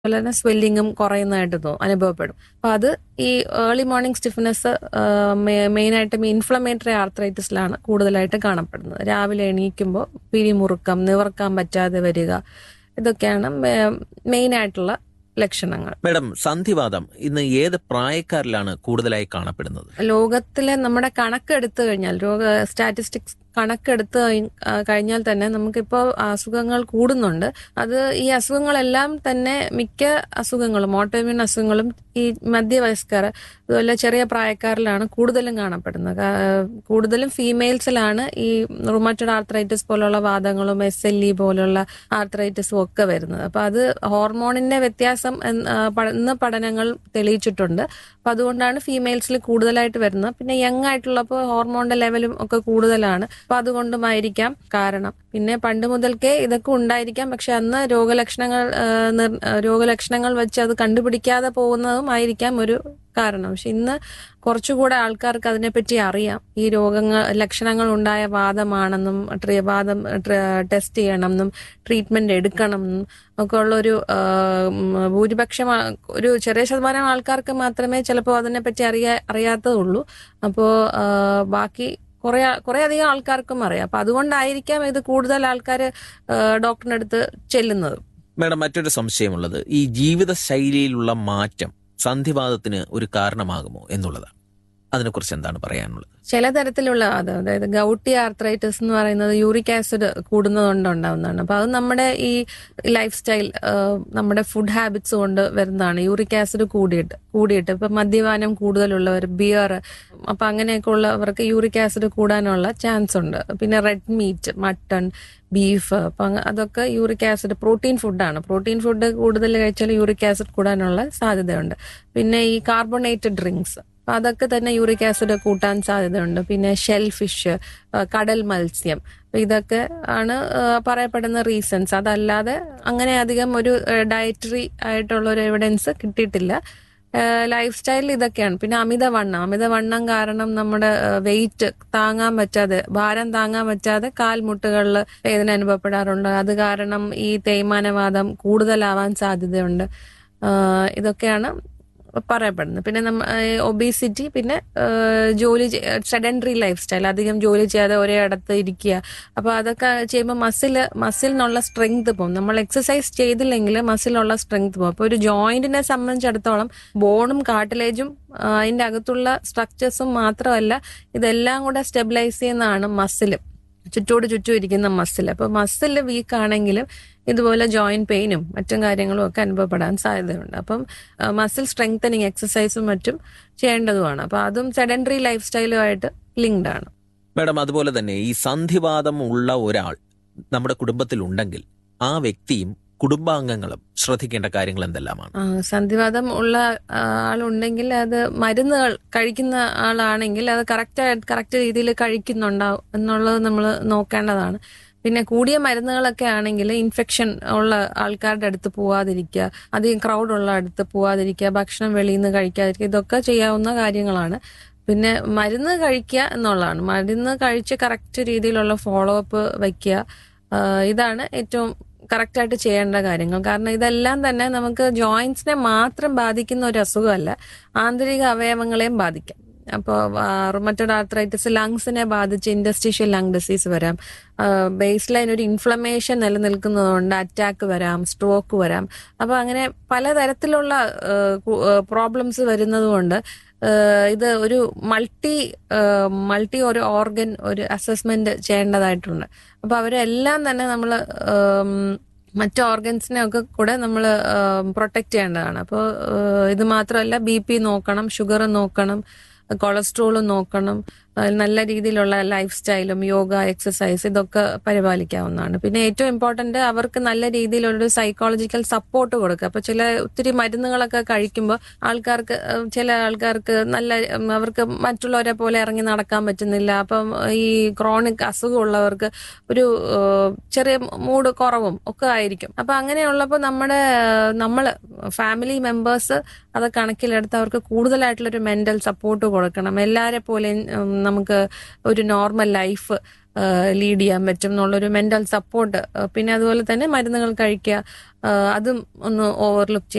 അതുപോലെ തന്നെ സ്വെല്ലിങ്ങും കുറയുന്നതായിട്ട് തോന്നും അനുഭവപ്പെടും അപ്പൊ അത് ഈ ഏർലി മോർണിംഗ് സ്റ്റിഫ്നെസ് മെയിനായിട്ടും ഇൻഫ്ലമേറ്ററി ആർത്രൈറ്റിസിലാണ് കൂടുതലായിട്ട് കാണപ്പെടുന്നത് രാവിലെ എണീക്കുമ്പോൾ പിരിമുറുക്കം നിവർക്കാൻ പറ്റാതെ വരിക ഇതൊക്കെയാണ് മെയിൻ ആയിട്ടുള്ള ലക്ഷണങ്ങൾ മേഡം സന്ധിവാദം ഇന്ന് ഏത് പ്രായക്കാരിലാണ് കൂടുതലായി കാണപ്പെടുന്നത് ലോകത്തിലെ നമ്മുടെ കണക്കെടുത്തു കഴിഞ്ഞാൽ രോഗ സ്റ്റാറ്റിസ്റ്റിക്സ് കണക്കെടുത്ത് കഴി- ആ, കഴിഞ്ഞാൽ തന്നെ നമുക്കിപ്പോൾ അസുഖങ്ങൾ കൂടുന്നുണ്ട് അത് ഈ അസുഖങ്ങളെല്ലാം തന്നെ മിക്ക അസുഖങ്ങളും ഓട്ടോമ്യൂൺ അസുഖങ്ങളും ഈ മധ്യവയസ്കർ അതുപോലെ ചെറിയ പ്രായക്കാരിലാണ് കൂടുതലും കാണപ്പെടുന്നത് കാ- കൂടുതലും ഫീമെയിൽസിലാണ് ഈ റുമറ്റഡ് ആർത്രൈറ്റിസ് പോലുള്ള വാദങ്ങളും എസ് എൽ ഇ പോലുള്ള ആർത്രൈറ്റിസും ഒക്കെ വരുന്നത് അപ്പൊ അത് ഹോർമോണിന്റെ വ്യത്യാസം എന്ന് ആ, പ- ഇന്ന് പഠനങ്ങൾ തെളിയിച്ചിട്ടുണ്ട് അപ്പൊ അതുകൊണ്ടാണ് ഫീമെയിൽസിൽ കൂടുതലായിട്ട് വരുന്നത് പിന്നെ യങ് ആയിട്ടുള്ളപ്പോൾ ഹോർമോണിന്റെ ലെവലും ഒക്കെ കൂടുതലാണ് അപ്പൊ അതുകൊണ്ടുമായിരിക്കാം കാരണം പിന്നെ പണ്ട് മുതൽക്കേ ഇതൊക്കെ ഉണ്ടായിരിക്കാം പക്ഷെ അന്ന് രോഗലക്ഷണങ്ങൾ ആ, നിർ- ആ, രോഗലക്ഷണങ്ങൾ വെച്ച് അത് കണ്ടുപിടിക്കാതെ പോകുന്നതുമായിരിക്കാം ഒരു കാരണം പക്ഷെ ഇന്ന് കുറച്ചുകൂടെ ആൾക്കാർക്ക് അതിനെപ്പറ്റി അറിയാം ഈ രോഗങ്ങൾ ലക്ഷണങ്ങൾ ഉണ്ടായ വാദമാണെന്നും ട്രീ- വാദം ടെസ്റ്റ് ചെയ്യണമെന്നും ട്രീറ്റ്മെന്റ് എടുക്കണം എന്നും ഒക്കെ ഉള്ള ഒരു ആ, ഉം, ഭൂരിപക്ഷം ആ- ഒരു ചെറിയ ശതമാനം ആൾക്കാർക്ക് മാത്രമേ ചിലപ്പോൾ അതിനെപ്പറ്റി അറിയാ അറിയാത്തതുള്ളൂ അപ്പോൾ ബാക്കി കുറെ കുറെ അധികം ആൾക്കാർക്കും അറിയാം അപ്പൊ അതുകൊണ്ടായിരിക്കാം ഇത് കൂടുതൽ ആൾക്കാർ ഡോക്ടറിന്റെ അടുത്ത് ചെല്ലുന്നത് മേഡം മറ്റൊരു സംശയമുള്ളത് ഈ ജീവിത ശൈലിയിലുള്ള മാറ്റം സന്ധിവാദത്തിന് ഒരു കാരണമാകുമോ എന്നുള്ളതാണ് അതിനെക്കുറിച്ച് എന്താണ് പറയാനുള്ളത് ചില തരത്തിലുള്ള അത് അതായത് ഗൗട്ടി ആർത്രൈറ്റിസ് എന്ന് പറയുന്നത് യൂറിക് ആസിഡ് കൂടുന്നതുകൊണ്ട് ഉണ്ടാവുന്നതാണ് അപ്പൊ അത് നമ്മുടെ ഈ ലൈഫ് സ്റ്റൈൽ നമ്മുടെ ഫുഡ് ഹാബിറ്റ്സ് കൊണ്ട് വരുന്നതാണ് യൂറിക് ആസിഡ് കൂടിയിട്ട് കൂടിയിട്ട് ഇപ്പൊ മദ്യപാനം കൂടുതലുള്ളവർ ബിയർ അപ്പൊ അങ്ങനെയൊക്കെ ഉള്ളവർക്ക് യൂറിക് ആസിഡ് കൂടാനുള്ള ചാൻസ് ഉണ്ട് പിന്നെ റെഡ് മീറ്റ് മട്ടൺ ബീഫ് അപ്പൊ അങ്ങ- അതൊക്കെ യൂറിക് ആസിഡ് പ്രോട്ടീൻ ഫുഡാണ് പ്രോട്ടീൻ ഫുഡ് കൂടുതൽ കഴിച്ചാൽ യൂറിക് ആസിഡ് കൂടാനുള്ള സാധ്യതയുണ്ട് പിന്നെ ഈ കാർബണേറ്റഡ് ഡ്രിങ്ക്സ് അപ്പൊ അതൊക്കെ തന്നെ യൂറിക് ആസിഡ് കൂട്ടാൻ സാധ്യതയുണ്ട് പിന്നെ ഷെൽ ഫിഷ് കടൽ മത്സ്യം അപ്പൊ ഇതൊക്കെ ആണ് ആ, പറയപ്പെടുന്ന റീസൺസ് അതല്ലാതെ അങ്ങനെ അധികം ഒരു ഡയറ്ററി ആയിട്ടുള്ള ഒരു എവിഡൻസ് കിട്ടിയിട്ടില്ല ലൈഫ് സ്റ്റൈലിൽ ഇതൊക്കെയാണ് പിന്നെ അമിതവണ്ണം അമിതവണ്ണം കാരണം നമ്മുടെ വെയിറ്റ് താങ്ങാൻ പറ്റാതെ ഭാരം താങ്ങാൻ പറ്റാതെ കാൽമുട്ടുകളിൽ വേദന അനുഭവപ്പെടാറുണ്ട് അത് കാരണം ഈ തേയ്മാനവാദം കൂടുതലാവാൻ സാധ്യതയുണ്ട് ആ, ഇതൊക്കെയാണ് പറയപ്പെടുന്നത് പിന്നെ നമ്മ ഒബീസിറ്റി പിന്നെ ആ, ജോലി സെഡൻഡറി ലൈഫ് സ്റ്റൈൽ അധികം ജോലി ചെയ്യാതെ ഒരേ ഇടത്ത് ഇരിക്കുക അപ്പൊ അതൊക്കെ ചെയ്യുമ്പോൾ മസിൽ മസിലിനുള്ള സ്ട്രെങ്ത് പോകും നമ്മൾ എക്സസൈസ് ചെയ്തില്ലെങ്കിൽ മസിലുള്ള സ്ട്രെങ്ത് പോകും അപ്പൊ ഒരു ജോയിന്റിനെ സംബന്ധിച്ചിടത്തോളം ബോണും കാട്ടിലേജും അതിന്റെ അകത്തുള്ള സ്ട്രക്ചേഴ്സും മാത്രമല്ല ഇതെല്ലാം കൂടെ സ്റ്റെബിലൈസ് ചെയ്യുന്നതാണ് മസിൽ ചുറ്റോട് ചുറ്റും ഇരിക്കുന്ന മസിൽ അപ്പൊ മസിൽ വീക്ക് ആണെങ്കിലും ഇതുപോലെ ജോയിന്റ് പെയിനും മറ്റും കാര്യങ്ങളും ഒക്കെ അനുഭവപ്പെടാൻ സാധ്യതയുണ്ട് അപ്പം മസിൽ സ്ട്രെങ്തനിങ് എക്സസൈസും മറ്റും ചെയ്യേണ്ടതുമാണ് അപ്പൊ അതും സെഡൻഡറി ലൈഫ് സ്റ്റൈലുമായിട്ട് ലിങ്ക്ഡ് ആണ് മേഡം അതുപോലെ തന്നെ ഈ സന്ധിവാദം ഉള്ള ഒരാൾ നമ്മുടെ കുടുംബത്തിൽ ഉണ്ടെങ്കിൽ ആ വ്യക്തിയും കുടുംബാംഗങ്ങളും ശ്രദ്ധിക്കേണ്ട കാര്യങ്ങൾ എന്തെല്ലാമാണ് ആ, സന്ധിവാദം ഉള്ള ആ, ആളുണ്ടെങ്കിൽ അത് മരുന്നുകൾ കഴിക്കുന്ന ആളാണെങ്കിൽ അത് കറക്റ്റ് കറക്റ്റ് രീതിയിൽ കഴിക്കുന്നുണ്ടാവും എന്നുള്ളത് നമ്മൾ നോക്കേണ്ടതാണ് പിന്നെ കൂടിയ മരുന്നുകളൊക്കെ ആണെങ്കിൽ ഇൻഫെക്ഷൻ ഉള്ള ആൾക്കാരുടെ അടുത്ത് പോവാതിരിക്കുക അധികം ക്രൗഡ് ഉള്ള അടുത്ത് പോവാതിരിക്കുക ഭക്ഷണം വെളിയിൽ നിന്ന് കഴിക്കാതിരിക്കുക ഇതൊക്കെ ചെയ്യാവുന്ന കാര്യങ്ങളാണ് പിന്നെ മരുന്ന് കഴിക്കുക എന്നുള്ളതാണ് മരുന്ന് കഴിച്ച് കറക്റ്റ് രീതിയിലുള്ള ഫോളോ അപ്പ് വയ്ക്കുക ആ, ഇതാണ് ഏറ്റവും കറക്റ്റായിട്ട് ചെയ്യേണ്ട കാര്യങ്ങൾ കാരണം ഇതെല്ലാം തന്നെ നമുക്ക് ജോയിന്റ്സിനെ മാത്രം ബാധിക്കുന്ന ഒരു അസുഖമല്ല ആന്തരിക അവയവങ്ങളെയും ബാധിക്കാം അപ്പോൾ റുമറ്റഡ് ആർത്രൈറ്റിസ് ലങ്സിനെ ബാധിച്ച് ഇൻഡസ്ട്രീഷ്യൽ ലങ് ഡിസീസ് വരാം ബേസ് ലൈൻ ഒരു ഇൻഫ്ലമേഷൻ നിലനിൽക്കുന്നതുകൊണ്ട് അറ്റാക്ക് വരാം സ്ട്രോക്ക് വരാം അപ്പോൾ അങ്ങനെ പലതരത്തിലുള്ള പ്രോബ്ലംസ് വരുന്നതുകൊണ്ട് ഏഹ് ഇത് ഒരു മൾട്ടി മൾട്ടി ഒരു ഓർഗൻ ഒരു അസസ്മെന്റ് ചെയ്യേണ്ടതായിട്ടുണ്ട് അപ്പൊ അവരെല്ലാം തന്നെ നമ്മൾ മറ്റ് ഓർഗൻസിനെ ഒക്കെ കൂടെ നമ്മൾ പ്രൊട്ടക്ട് ചെയ്യേണ്ടതാണ് അപ്പോൾ ഇത് മാത്രമല്ല ബി പി നോക്കണം ഷുഗർ നോക്കണം കൊളസ്ട്രോളും നോക്കണം അതിൽ നല്ല രീതിയിലുള്ള ലൈഫ് സ്റ്റൈലും യോഗ എക്സസൈസ് ഇതൊക്കെ പരിപാലിക്കാവുന്നതാണ് പിന്നെ ഏറ്റവും ഇമ്പോർട്ടന്റ് അവർക്ക് നല്ല രീതിയിലൊരു സൈക്കോളജിക്കൽ സപ്പോർട്ട് കൊടുക്കുക അപ്പൊ ചില ഒത്തിരി മരുന്നുകളൊക്കെ കഴിക്കുമ്പോൾ ആൾക്കാർക്ക് ഏഹ്, ചില ആൾക്കാർക്ക് നല്ല ഉം, അവർക്ക് മറ്റുള്ളവരെ പോലെ ഇറങ്ങി നടക്കാൻ പറ്റുന്നില്ല അപ്പം ഈ ക്രോണിക് അസുഖമുള്ളവർക്ക് ഒരു ഏഹ്, ചെറിയ മൂഡ് കുറവും ഒക്കെ ആയിരിക്കും അപ്പൊ അങ്ങനെയുള്ളപ്പോൾ നമ്മുടെ ഏഹ്, നമ്മള് ഫാമിലി മെമ്പേഴ്സ് അത് കണക്കിലെടുത്ത് അവർക്ക് കൂടുതലായിട്ടുള്ള ഒരു മെന്റൽ സപ്പോർട്ട് കൊടുക്കണം എല്ലാരെ പോലെയും ഉം, നമുക്ക് ഒരു നോർമൽ ലൈഫ് ലീഡ് ചെയ്യാൻ പറ്റും എന്നുള്ളൊരു മെന്റൽ സപ്പോർട്ട് പിന്നെ അതുപോലെ തന്നെ മരുന്നുകൾ കഴിക്കുക ആ, അതും ഒന്ന് ഓവർലുക്ക്